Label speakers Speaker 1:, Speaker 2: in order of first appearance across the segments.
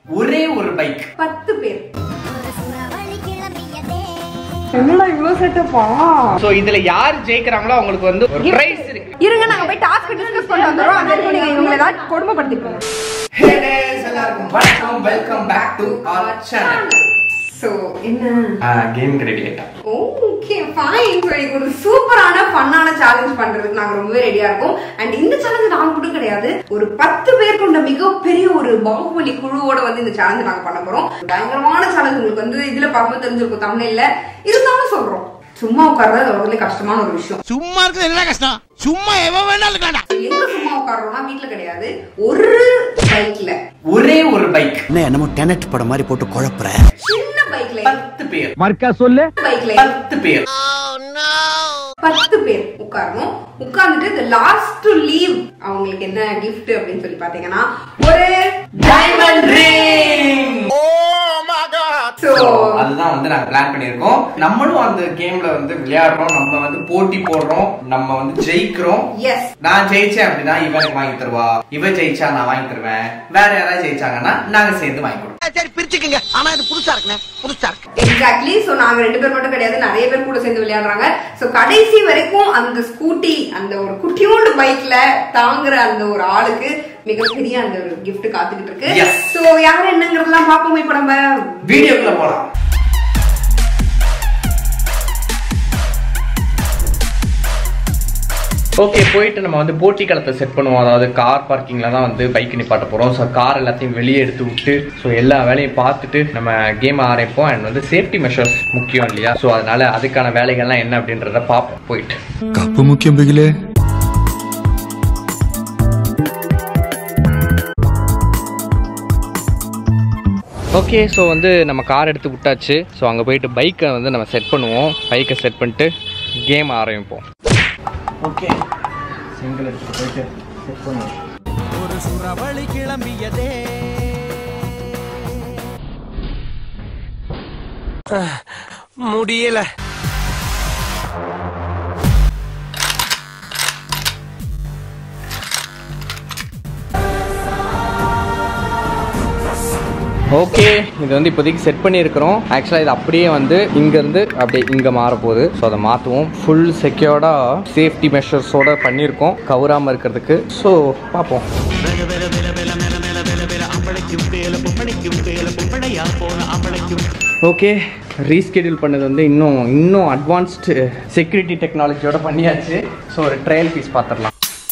Speaker 1: ஒரே ஒரு பைக்
Speaker 2: பத்து பேர்
Speaker 3: என்னடா இவ்வளவு செட்டப்பா
Speaker 1: சோ இதுல யார் ஜெயிக்கிறாங்களோ அவங்களுக்கு வந்து ஒரு பிரைஸ் இருக்கு
Speaker 2: இருங்க நாங்க போய் டாஸ்க் டிஸ்கஸ் பண்ணிட்டு வந்துறோம் அது வரைக்கும் நீங்க இவங்களை ஏதாவது கொடுமைப்படுத்திக்கோங்க
Speaker 1: Hey guys, எல்லாருக்கும் வணக்கம் welcome back to our channel
Speaker 2: so என்ன
Speaker 1: கேம் ரெடி ஆயிட்டா
Speaker 2: ஓகே ஃபைன் ஒரு சூப்பரான ஃபன்னான சேலஞ்ச் பண்றதுக்கு நாங்க ரொம்பவே ரெடியா இருக்கோம் அண்ட் இந்த சேலஞ்ச் நாங்க மட்டும் கிடையாது ஒரு பத்து பேர் கொண்ட மிகப்பெரிய ஒரு பாகுபலி குழுவோட வந்து இந்த சேலஞ்ச் நாங்க பண்ண போறோம் பயங்கரமான சேலஞ்ச் உங்களுக்கு வந்து இதுல பார்க்கும்போது தெரிஞ்சிருக்கும் தமிழ்ல இருந்தாலும் சொல்றோம் சும்மா உட்கார்றது ரொம்ப கஷ்டமான ஒரு விஷயம்
Speaker 4: சும்மா இருக்கிறது என்ன கஷ்டம் சும்மா எவன் வேணாலும் இருக்கலாம்டா
Speaker 2: எங்க சும்மா உட்கார்றோம்னா வீட்ல கிடையாது ஒரு பைக்ல
Speaker 1: ஒரே ஒரு பைக்
Speaker 4: என்ன என்னமோ டெனட் படம் மாதிரி போட்டு குழப்புற
Speaker 2: சின்ன பைக்ல
Speaker 1: பத்து பேர்
Speaker 4: மர்க்கா சொல்லு
Speaker 2: பைக்ல
Speaker 1: பத்து பேர்
Speaker 2: பத்து பேர் உட்காரணும் உட்கார்ந்துட்டு இந்த லாஸ்ட் டு லீவ் அவங்களுக்கு என்ன gift அப்படின்னு சொல்லி பாத்தீங்கன்னா ஒரு
Speaker 1: டைமண்ட் ரிங்
Speaker 2: So,
Speaker 1: அதுதான் வந்து நாங்க பிளான் பண்ணிருக்கோம் நம்மளும் அந்த கேம்ல வந்து விளையாடுறோம் நம்ம வந்து போட்டி போடுறோம் நம்ம வந்து ஜெயிக்கிறோம்
Speaker 2: yes
Speaker 1: நான் ஜெயிச்சேன் அப்படின்னா இவன் எனக்கு வாங்கி தருவா இவ ஜெயிச்சா நான் வாங்கி தருவேன் வேற யாராவது ஜெயிச்சாங்கன்னா நாங்க சேர்ந்து வாங்கி கொடுப்போம்
Speaker 4: சரி பிரிச்சுக்கங்க ஆனா இது புதுசா இருக்குண்ணே புதுசா இருக்கு
Speaker 2: எக்ஸாக்ட்லி சோ நாங்க ரெண்டு பேர் மட்டும் கிடையாது நிறைய பேர் கூட சேர்ந்து விளையாடுறாங்க சோ கடைசி வரைக்கும் அந்த ஸ்கூட்டி அந்த ஒரு குட்டியோண்டு பைக்ல தாங்குற அந்த ஒரு ஆளுக்கு மிகப்பெரிய அந்த ஒரு gift காத்துக்கிட்டு இருக்கு
Speaker 1: Yes.
Speaker 2: சோ யார் என்னங்கறதெல்லாம் பாப்போம் இப்ப நம்ம
Speaker 1: வீடியோக்குள்ள போலாம் ஓகே போயிட்டு நம்ம வந்து போட்டி களத்தை செட் பண்ணுவோம் அதாவது கார் பார்க்கிங்ல தான் வந்து பைக் நிப்பாட்ட போறோம் ஸோ கார் எல்லாத்தையும் வெளியே எடுத்து விட்டு ஸோ எல்லா வேலையும் பார்த்துட்டு நம்ம கேம் ஆரம்பிப்போம் அண்ட் வந்து சேஃப்டி மெஷர்ஸ் முக்கியம் இல்லையா ஸோ அதனால அதுக்கான வேலைகள்லாம் என்ன அப்படின்றத பார்ப்போம் போயிட்டு
Speaker 5: கப்பு முக்கியம் பிகிலே
Speaker 1: ஓகே ஸோ வந்து நம்ம கார் எடுத்து விட்டாச்சு ஸோ அங்கே போயிட்டு பைக்கை வந்து நம்ம செட் பண்ணுவோம் பைக்கை செட் பண்ணிட்டு கேம் ஆரம்பிப்போம் ஓகே சிங்கிள் எடுத்துட்டு போயிட்டு செட் பண்ணுவோம்
Speaker 4: ஒரு சுறவழி கிளம்பியதே முடியல
Speaker 1: ஓகே இது வந்து இப்போதைக்கு செட் பண்ணியிருக்கிறோம் ஆக்சுவலாக இது அப்படியே வந்து இங்கேருந்து அப்படியே இங்கே மாறப்போகுது ஸோ அதை மாற்றுவோம் ஃபுல் செக்யூர்டாக சேஃப்டி மெஷர்ஸோட பண்ணியிருக்கோம் கவுராமல் இருக்கிறதுக்கு ஸோ பார்ப்போம் ஓகே ரீஸ்கெடியூல் பண்ணது வந்து இன்னும் இன்னும் அட்வான்ஸ்டு செக்யூரிட்டி டெக்னாலஜியோட பண்ணியாச்சு ஸோ ஒரு ட்ரையல் பீஸ் பார்த்துடலாம்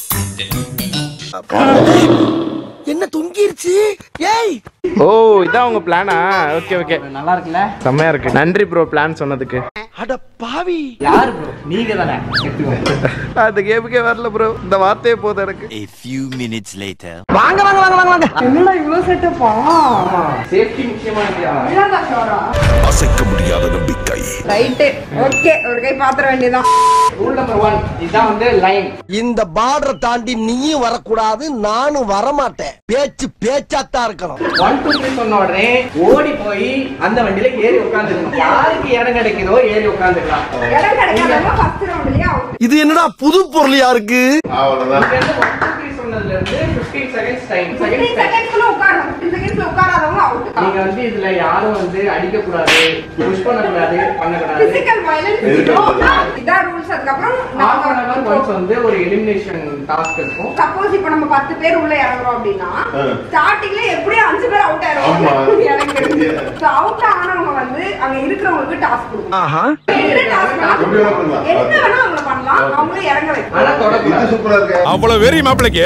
Speaker 4: என்ன தொங்கிருச்சு ஏய்
Speaker 6: ஓ இதான் உங்க பிளானா ஓகே ஓகே
Speaker 1: நல்லா இருக்குல்ல
Speaker 6: செம்மையா இருக்கு நன்றி ப்ரோ பிளான் சொன்னதுக்கு
Speaker 4: அட பாவி
Speaker 1: யார் ப்ரோ நீங்கள் தானே
Speaker 6: அந்த கேமுக்கே வரல ப்ரோ இந்த வார்த்தையே போதும் எனக்கு
Speaker 7: A few minutes later.
Speaker 4: வாங்க வாங்க வாங்க வாங்க வாங்க
Speaker 3: என்னடா இவ்வளவு செட்டப்பா
Speaker 1: சேஃப்டி முக்கியமா இல்லையா
Speaker 5: அசைக்க முடியாத நம்பிக்கை
Speaker 2: ரைட்டு ஓகே ஒரு கை பாத்திர வேண்டியதான்
Speaker 1: ரூல் நம்பர் ஒன் இதுதான் வந்து லைன்
Speaker 4: இந்த பார்டரை தாண்டி நீயும் வரக்கூடாது நானும் வரமாட்டேன் பேச்சு பேச்சாத்தான் இருக்கணும்
Speaker 1: ஒன் டூ த்ரீ சொன்ன உடனே ஓடி போய் அந்த வண்டியில ஏறி உட்காந்துக்கணும் யாருக்கு இடம் கிடைக்குதோ ஏறி உட்காந்துக்கலாம்
Speaker 2: இடம் கிடைக்காதவங்க ஃபர்ஸ்ட் ரவுண்ட்லயே அவுட்
Speaker 4: இது என்னடா புது பொருளியா இருக்கு
Speaker 1: இங்க இருந்து one, two, three சொன்னதுல இருந்து 15 seconds time. Seconds
Speaker 2: 15
Speaker 1: time.
Speaker 2: செகண்ட்ஸ்க்குள்ள உட்காரணும் 15 செகண்ட்ஸ்ல உட்காராதவங்க அவுட்
Speaker 1: நீங்க வந்து இதுல யாரும் வந்து அடிக்க கூடாது புஷ் பண்ண கூடாது பண்ணக்கூடாது
Speaker 2: பிசிக்கல் வயலன்ஸ் இதான் ரூல்ஸ் அதுக்கப்புறம்
Speaker 1: half an hour once வந்து ஒரு எலிமினேஷன் டாஸ்க் இருக்கும்
Speaker 2: சப்போஸ் இப்ப நம்ம பத்து பேர் உள்ள இறங்குறோம் அப்படின்னா ஸ்டார்டிங்ல எப்படியும் அஞ்சு பேர் அவுட் ஆயிருவாங்க எனக்கு தெரிஞ்சு அவுட் ஆனவங்க வந்து அங்க இருக்கிறவங்களுக்கு டாஸ்க் கொடுக்கணும்
Speaker 4: ஆஹா
Speaker 2: என்ன டாஸ்க் என்ன வேணா அவங்க பண்ணலாம் அவங்களும் இறங்க வைக்கணும்
Speaker 1: ஆனா தொடக்கூடாது
Speaker 5: அவ்வளவு வெறி மாப்பிளைக்கு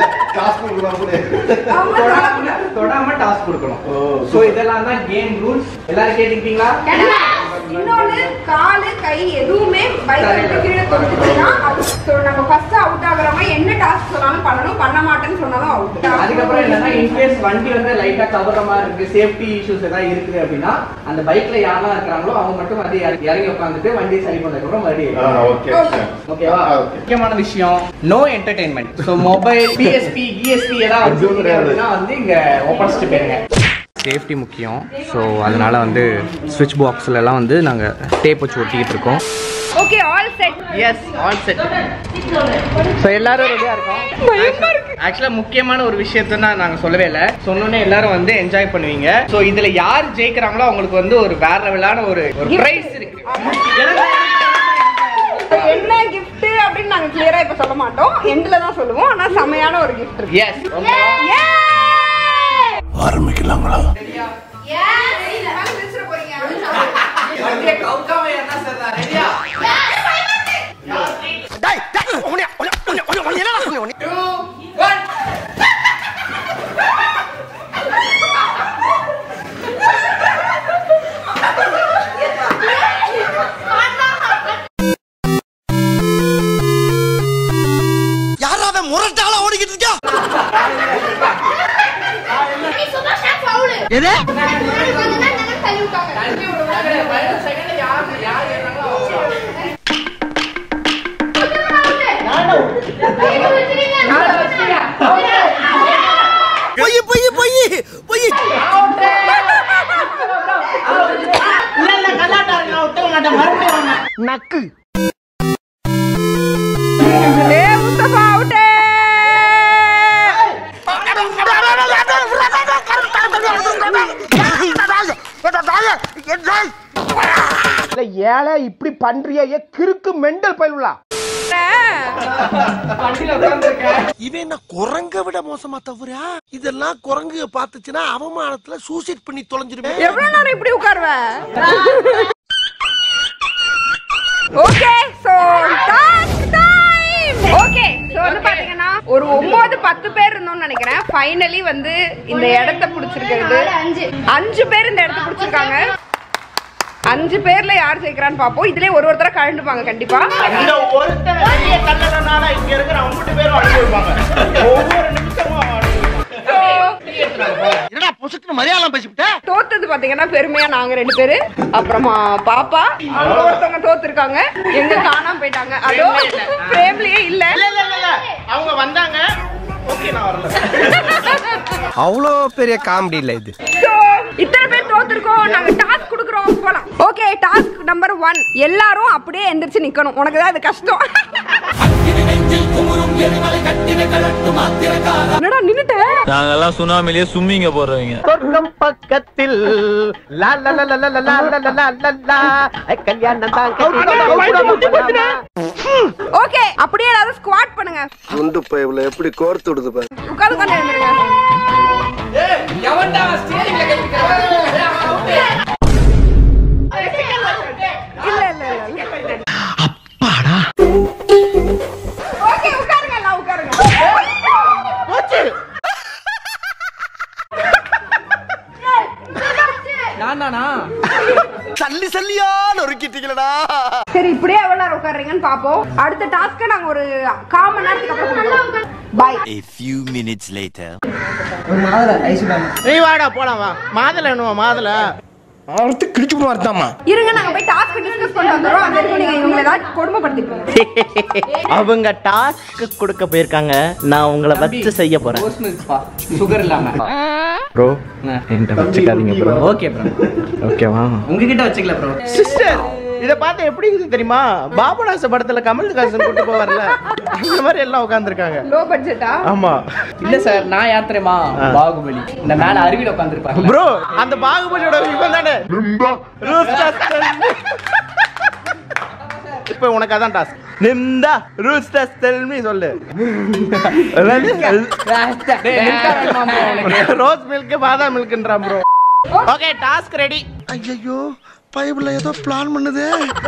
Speaker 2: அவங்க
Speaker 1: தொடாம தொடாம டாஸ்க் கொடுக்கணும் சோ இதெல்லாம் தான் கேம் ரூல்ஸ் எல்லாரும் கேட்டுக்கிட்டீங்களா
Speaker 2: கேட்டா, இன்னொன்னு காலு கை எதுவுமே பைக் விட்டு கீழே தொட்டுச்சுன்னா so நம்ம ஃபர்ஸ்ட் அவுட் ஆகுறவங்க என்ன டாஸ்க் சொன்னாலும் பண்ணணும் பண்ண மாட்டேன்னு சொன்னாலும் அவுட்
Speaker 1: அதுக்கப்புறம் என்னன்னா இன்கேஸ் வண்டி வந்து லைட்டா கவர மாதிரி இருக்கு சேஃப்டி இஷ்யூஸ் ஏதாவது இருக்குது அப்படின்னா அந்த பைக்ல யாரெல்லாம் இருக்கிறாங்களோ அவங்க மட்டும் வந்து இறங்கி இறங்கி உட்காந்துட்டு வண்டியை சரி பண்ணதுக்கப்புறம் மறுபடியும் ஓகேவா முக்கியமான விஷயம் no entertainment so mobile PSP ESP ஏதாவது வச்சிருக்கீங்க அப்படின்னா வந்து இங்க ஒப்படைச்சிட்டு போயிருங்க சேஃப்டி முக்கியம் ஸோ அதனால வந்து சுவிட்ச் பாக்ஸ்லலாம் வந்து நாங்கள் டேப் வச்சு ஒட்டிக்கிட்டு இருக்கோம்
Speaker 2: okay all set
Speaker 1: yes all set so எல்லாரும் ரெடியாக இருக்கோம் ஆக்சுவலாக முக்கியமான ஒரு விஷயத்த நான் நாங்கள் சொல்லவே இல்லை சொன்னோன்னே எல்லாரும் வந்து என்ஜாய் பண்ணுவீங்க ஸோ இதில் யார் ஜெயிக்கிறாங்களோ அவங்களுக்கு வந்து ஒரு வேற லெவலான ஒரு ஒரு ப்ரைஸ் இருக்கு
Speaker 2: என்ன gift அப்படின்னு நாங்க கிளியரா இப்ப சொல்ல மாட்டோம் எண்ட்ல தான் சொல்லுவோம் ஆனா செமையான ஒரு gift இருக்கு
Speaker 1: எஸ்
Speaker 5: ஆரம்பிக்கலாங்களா
Speaker 4: யாராவது முரட்டால ஓடிக்கிட்டு இருக்கா எது பொய் பொய் பொய் பொய் நக்கு
Speaker 2: ஏ முஸ்தபா அவுட்டே
Speaker 6: ஏழை இப்படி பண்றியே ஏ கிறுக்கு மெண்டல் பயிலுலா
Speaker 4: இவன் என்ன குரங்க விட மோசமா தவிரா இதெல்லாம் குரங்கு பாத்துச்சுன்னா அவமானத்துல சூசைட் பண்ணி தொலைஞ்சிருவேன்
Speaker 2: எவ்வளவு நேரம் இப்படி உட்காருவ okay so task time okay so வந்து பாத்தீங்கன்னா ஒரு ஒன்பது பத்து பேர் இருந்தோம்னு நினைக்கிறேன் ஃபைனலி வந்து இந்த இடத்த பிடிச்சிருக்கிறது அஞ்சு பேர் இந்த இடத்த பிடிச்சிருக்காங்க அஞ்சு பேர்ல யார் ஜெயிக்கிறான்னு பாப்போம் இதுலயே ஒரு ஒருத்தர கழண்டுப்பாங்க கண்டிப்பா
Speaker 6: இந்த ஒருத்தன் வெளியே தள்ளதுனால இங்க இருக்கிற அம்புட்டு பேரும் அனுபவிப்பாங்க ஒவ்வொரு நிமிஷமும்
Speaker 4: என்னடா பொசுக்கு மலையாளம் பேசிவிட்ட
Speaker 2: தோத்தது பாத்தீங்கன்னா பெருமையா நாங்க ரெண்டு பேரு அப்புறமா பாப்பா அவங்க ஒருத்தவங்க தோத்துருக்காங்க எங்க காணாம போயிட்டாங்க அதோ ஃபேமிலியே இல்ல
Speaker 6: இல்ல இல்ல இல்ல, இல்ல அவங்க வந்தாங்க ஓகே நான் வரல
Speaker 4: அவ்வளோ பெரிய காமெடி இல்ல இது
Speaker 2: So, இத்தனை பேர் தோத்துருக்கோம் நாங்க டாஸ்க் குடுக்குறோம் போலாம் ஓகே டாஸ்க் நம்பர் ஒன் எல்லாரும் அப்படியே எந்திரிச்சு நிக்கணும் உனக்கு தான் அது கஷ்டம் என்னடா நின்னுட்ட
Speaker 8: நாங்கெல்லாம் சுனாமிலேயே சும்மிங்க போடுறவங்க
Speaker 6: சொர்க்கம் பக்கத்தில் லா லா லா லா லா லா லா லா லா லா லா கல்யாணம் தான்
Speaker 2: ஓகே அப்படியே எல்லாரும் ஸ்குவாட் பண்ணுங்க
Speaker 4: குண்டு பைப்ல எப்படி கோர்த்து விடுது பாரு
Speaker 2: உட்கார்ந்து உட்கார்ந்து எழுந்துருங்க இல்ல இல்ல இல்ல இல்ல ஓகே உட்காருங்க எல்லாம் உட்காருங்க
Speaker 1: நான் தானா
Speaker 4: சல்லி சல்லியா நொறுக்கிட்டீங்களடா
Speaker 2: சரி இப்படியே எவ்வளவு நேரம் உட்காருங்கன்னு பாப்போம் அடுத்த டாஸ்க்கு நாங்க ஒரு கால் மணி நேரத்துக்கு அப்புறம் bye
Speaker 7: A few minutes later.
Speaker 6: நீ வாடா போலாம் வா மாதுளை வேணுமா மாதுளை
Speaker 4: அடுத்து கிழிச்சு வருத்தாமா
Speaker 2: இருங்க நாங்க போய் டாஸ்க் டிஸ்கஸ் பண்ணிட்டு வந்துறோம் அது வரைக்கும் நீங்க இவங்களை ஏதாவது கொடுமைப்படுத்திட்டு
Speaker 9: அவங்க டாஸ்க் கொடுக்க போயிருக்காங்க நான் உங்களை வச்சு செய்ய போறேன்
Speaker 1: ரோஸ் மில்க்ஸ்பா சுகர் இல்லாம
Speaker 9: ப்ரோ என்கிட்ட வச்சுக்காதீங்க ப்ரோ
Speaker 1: ஓகே ப்ரோ
Speaker 9: ஓகேவா
Speaker 1: உங்ககிட்ட வச்சுக்கல ப்ரோ
Speaker 6: சிஸ்டர் இத பார்த்து எப்படி இருக்குது தெரியுமா பாபுநாச படத்துல கமல்ஹாசன் கூட்டு போவார்ல அந்த மாதிரி எல்லாம் உட்கார்ந்துருக்காங்க
Speaker 2: லோ பட்ஜெட்டா
Speaker 6: ஆமா
Speaker 1: இல்ல சார் நான் யார் தெரியுமா பாகுபலி இந்த மேல அருவியில உட்காந்துருப்பாங்க
Speaker 6: ப்ரோ அந்த பாகுபலியோட இவன் தானே இப்ப உனக்கு அதான் டாஸ்க் நிம்தா ரூஸ்டஸ் டெல்மி சொல்லு ரோஸ் மில்க் பாதாம் மில்க்ன்றான் ப்ரோ ஓகே டாஸ்க் ரெடி
Speaker 4: ஐயோ பைபிள்ல ஏதோ பிளான் பண்ணுது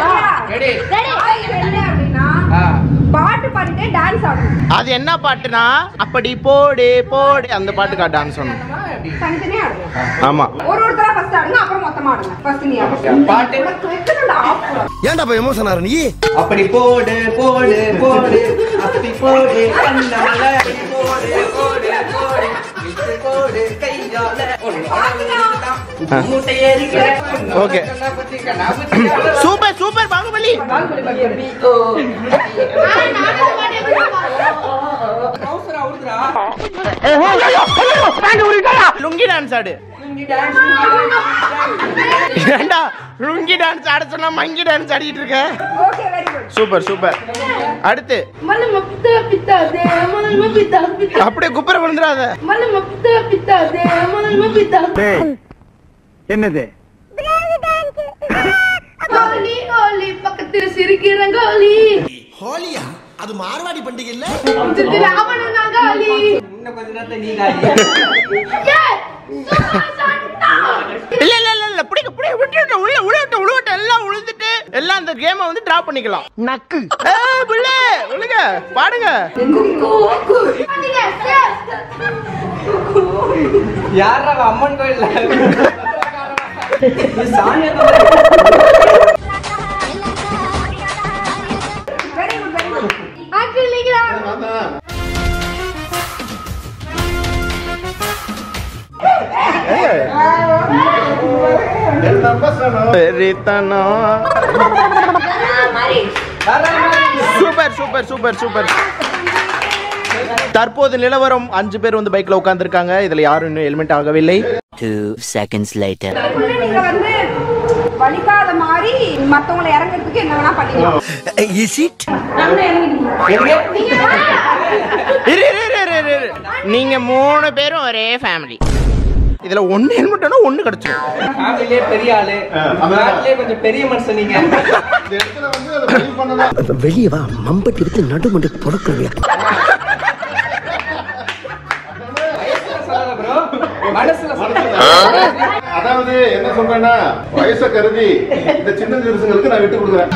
Speaker 2: என்ன அப்படின்னா பாட்டு பாடிட்டே டான்ஸ் ஆடணும்
Speaker 6: அது என்ன பாட்டுனா அப்படி போடு போடு அந்த பாட்டுக்கா டான்ஸ் ஒன்று
Speaker 2: தனித்தனியா ஆடணும்
Speaker 6: ஆமா
Speaker 2: ஒரு ஒருத்தரா ஃபர்ஸ்ட் ஆடுங்க அப்புறம் மொத்தமா ஆடுங்க ஃபர்ஸ்ட் நீ ஆடுங்க
Speaker 1: பாட்டு
Speaker 2: உனக்கு எத்தனை ஆஃப்
Speaker 4: ஏன்டா போய் எமோஷன் ஆற நீ
Speaker 1: அப்படி போடு போடு போடு அப்படி போடு கண்ணால அப்படி போடு போடு போடு விட்டு போடு கையால மூட்டை ஏறிக்கிற
Speaker 6: Okay. Super super Baahubali lungi dance ஆடு ஏண்டா லுங்கி டான்ஸ் ஆட சொன்னா மங்கி டான்ஸ் ஆடிட்டு இருக்க
Speaker 2: okay very good
Speaker 6: super super அடுத்து
Speaker 3: மலம பித்தா பித்தாதே மலம பித்தா பித்தா
Speaker 6: அப்படியே குப்பரை விழுந்துடாத
Speaker 3: மலம பித்தா பித்தாதே மலம பித்தா
Speaker 4: என்னது
Speaker 3: கோலி கோலி பக்கத்துல சிரிக்கிற கோலி
Speaker 4: ஹோலியா அது மார்வாடி பண்டிகை இல்ல
Speaker 3: சுத்தி ராவணனா கோலி
Speaker 6: இல்ல இல்ல இல்ல இல்ல பிடிக்க பிடிக்க விட்டுட்டு உள்ள உள்ள உள்ள எல்லாம் உழுந்துட்டு எல்லாம் அந்த கேமை வந்து டிராப் பண்ணிக்கலாம் நக்கு புள்ள விழுங்க பாடுங்க
Speaker 1: யாரா அம்மன் கோயில்
Speaker 2: வெரி குட் வெரி குட்
Speaker 6: வெறித்தனம் சூப்பர் சூப்பர் சூப்பர் சூப்பர் தற்போது நிலவரம் அஞ்சு பேர் வந்து பைக்ல உட்கார்ந்திருக்காங்க இதுல யாரும் இன்னும் ஹெல்மெட் ஆகவில்லை
Speaker 7: Two seconds later.
Speaker 2: நீங்க வந்து வலிக்காத மாதிரி மத்தவங்களை இறங்குறதுக்கு என்ன வேணா பண்ணிக்கலாம்
Speaker 4: இஸ் இட்
Speaker 6: இரு இரு இரு இரு, இரு இரு நீங்க மூணு பேரும் ஒரே ஃபேமிலி இதுல ஒன்னு ஹெல்மெட்னா ஒன்னு கிடைச்சிடும்
Speaker 1: ஃபேமிலியே பெரிய ஆளு நாட்டிலே கொஞ்சம் பெரிய மனுஷன் நீங்க
Speaker 4: வெளியே வா மம்பட்டி எடுத்து நடுமண்டு புறக்குறியா
Speaker 1: சொல்லல ப்ரோ மனசுல சொல்லுங்க
Speaker 5: அதாவது என்ன சொல்றேன்னா வயசை கருதி இந்த சின்ன சிறுசுங்களுக்கு நான் விட்டு கொடுக்குறேன்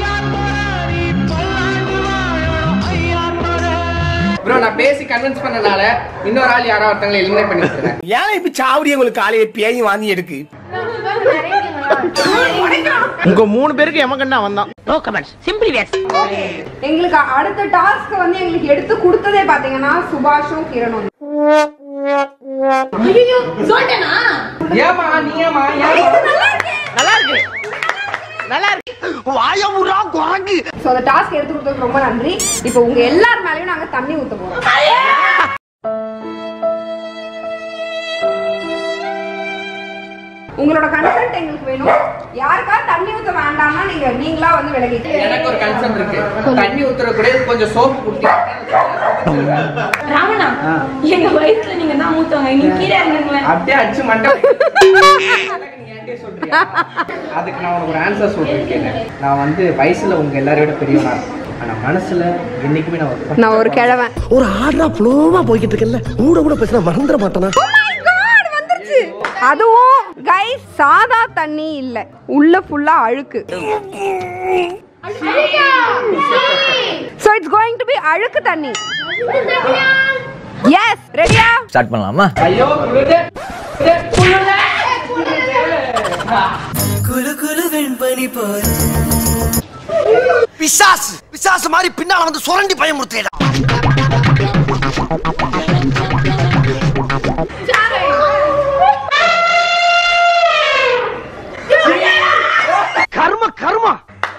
Speaker 1: ப்ரோ நான் பேசி கன்வின்ஸ் பண்ணனால இன்னொரு ஆள் யாரோ ஒருத்தங்களை எலிமினேட் பண்ணி விட்டுறேன்
Speaker 4: ஏன் இப்ப சாவடி உங்களுக்கு காலையில பேய் வாந்தி எடுக்கு
Speaker 6: உங்க மூணு பேருக்கு எமகண்டா வந்தான்
Speaker 2: எங்களுக்கு அடுத்த டாஸ்க் வந்து எங்களுக்கு எடுத்து கொடுத்ததே பாத்தீங்கன்னா சுபாஷும் கிரணும்
Speaker 1: ஏமா நீ ஏமா ஏமா
Speaker 6: நல்லா இருக்கு நல்லா இருக்கு
Speaker 4: வாயமுறா குரங்கு
Speaker 2: சோ அந்த டாஸ்க் எடுத்து கொடுத்ததுக்கு ரொம்ப நன்றி இப்போ உங்க எல்லார் மேலயும் நாங்க தண்ணி ஊத்த போறோம் உங்களோட கன்சென்ட் எங்களுக்கு வேணும் யாருக்கா தண்ணி ஊத்த வேண்டாம்னா நீங்க நீங்களா வந்து விலகிட்டு
Speaker 1: எனக்கு ஒரு கன்சர்ன் இருக்கு தண்ணி ஊத்துற கூட கொஞ்சம் சோப்பு குடுத்தி
Speaker 3: ராவணா எங்க வயித்துல நீங்க தான் மூத்தவங்க நீங்க கீழே இறங்குங்களேன்
Speaker 1: அப்படியே அடிச்சு மண்டை நீ என்கிட்டயே சொல்றியா? அதுக்கு நான் உனக்கு ஒரு ஆன்சர் சொல்றேன் கேளு. நான் வந்து வயசுல உங்க எல்லாரையோட பெரியவனா இருப்பேன். ஆனா மனசுல என்னைக்குமே நான் ஒரு
Speaker 2: நான் ஒரு கிழவன்
Speaker 4: ஒரு ஆர்டரா ஃப்ளோவா போய்கிட்டு இருக்கல கூட கூட பேசினா மறந்துட மாட்டானா
Speaker 2: வந்துருச்சு அதுவும் கைஸ் சாதா தண்ணி இல்ல உள்ள ஃபுல்லா அழுக்கு so it's going to be அழுக்கு தண்ணி எஸ் ரெடியா
Speaker 8: ஸ்டார்ட் பண்ணலாமா
Speaker 1: ஐயோ குருதே.
Speaker 4: பிசாசு பிசாசு மாதிரி பின்னால வந்து சுரண்டி பயமுறுத்தேடா கர்ம கர்மா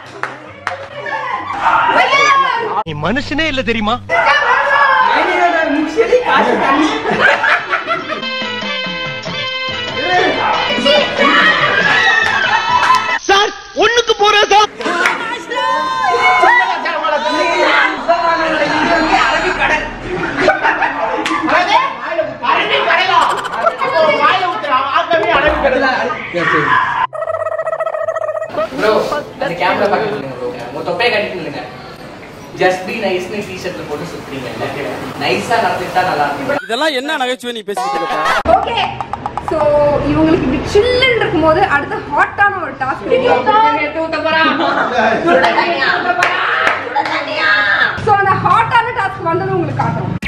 Speaker 4: நீ மனுஷனே இல்ல தெரியுமா
Speaker 1: மைனியோட முச்சியடி காசு தண்ணி.
Speaker 4: சார் ஒண்ணுக்கு போறேன் சார்
Speaker 1: ப்ரோ அந்த கேமரா பக்கத்துல நில்லுங்க ப்ரோ உங்க தொப்பையை கட்டிட்டு நில்லுங்க ஜஸ்ட் பி நைஸ்னு டி-ஷர்ட்ல போட்டு சுத்துறீங்க நைஸா நடந்துட்டா நல்லா இருக்கும்
Speaker 8: இதெல்லாம் என்ன நகைச்சுவை நீ பேசிட்டு இருக்க
Speaker 2: ஓகே சோ இவங்களுக்கு இப்படி சில்லுன்னு இருக்கும்போது அடுத்து ஹாட்டான ஒரு டாஸ்க் ரெடி சோ அந்த ஹாட்டான டாஸ்க் வந்தது உங்களுக்கு காட்டுறோம்